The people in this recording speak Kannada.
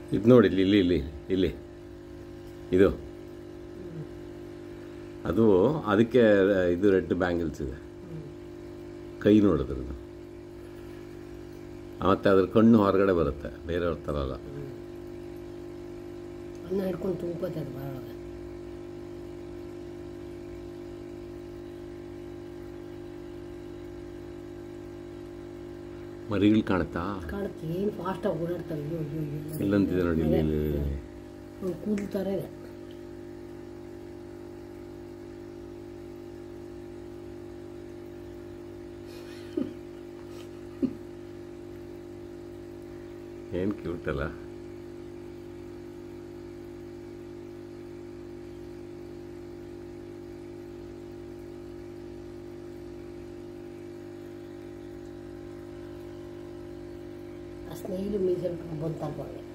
ಇದು ನೋಡಿ ಇಲ್ಲಿ ಇಲ್ಲಿ ಇಲ್ಲಿ ಇಲ್ಲಿ ಇದು ಅದು ಅದಕ್ಕೆ ಇದು ರೆಡ್ ಬ್ಯಾಂಗಲ್ಸ್ ಇದೆ ಕೈ ನೋಡಿದ್ರದ್ದು ಮತ್ತು ಅದ್ರ ಕಣ್ಣು ಹೊರಗಡೆ ಬರುತ್ತೆ ಬೇರೆಯವ್ರ ಥರ ಅಲ್ಲ ಅನ್ನ ಹಿಡ್ಕೊಂಡು ತುಂಬ್ಕೋತದೆ ಬಾಳೊಳಗೆ ಮರಿಗಳು ಕಾಣುತ್ತಾ ಕಾಣುತ್ತೆ ಏನು ಫಾಸ್ಟಾಗಿ ಓಡಾಡ್ತಾರೆ ಅಯ್ಯೋ ಅಯ್ಯೋ ಅಯ್ಯೋ ಇಲ್ಲಂತಿದೆ ನೋಡಿ ಇಲ್ಲಿ ಇಲ್ಲಿ ಇಲ್ಲಿ. ಅವ್ನು ಕೂದಲು ಥರ ಇದೆ ಏನು ಕ್ಯೂಟ್ ಅಲ್ಲ ಆ ಸ್ನೇಹಿಲು ಮೀಸಲು ಬಂತಪ್ಪ ಅವನಿಗೆ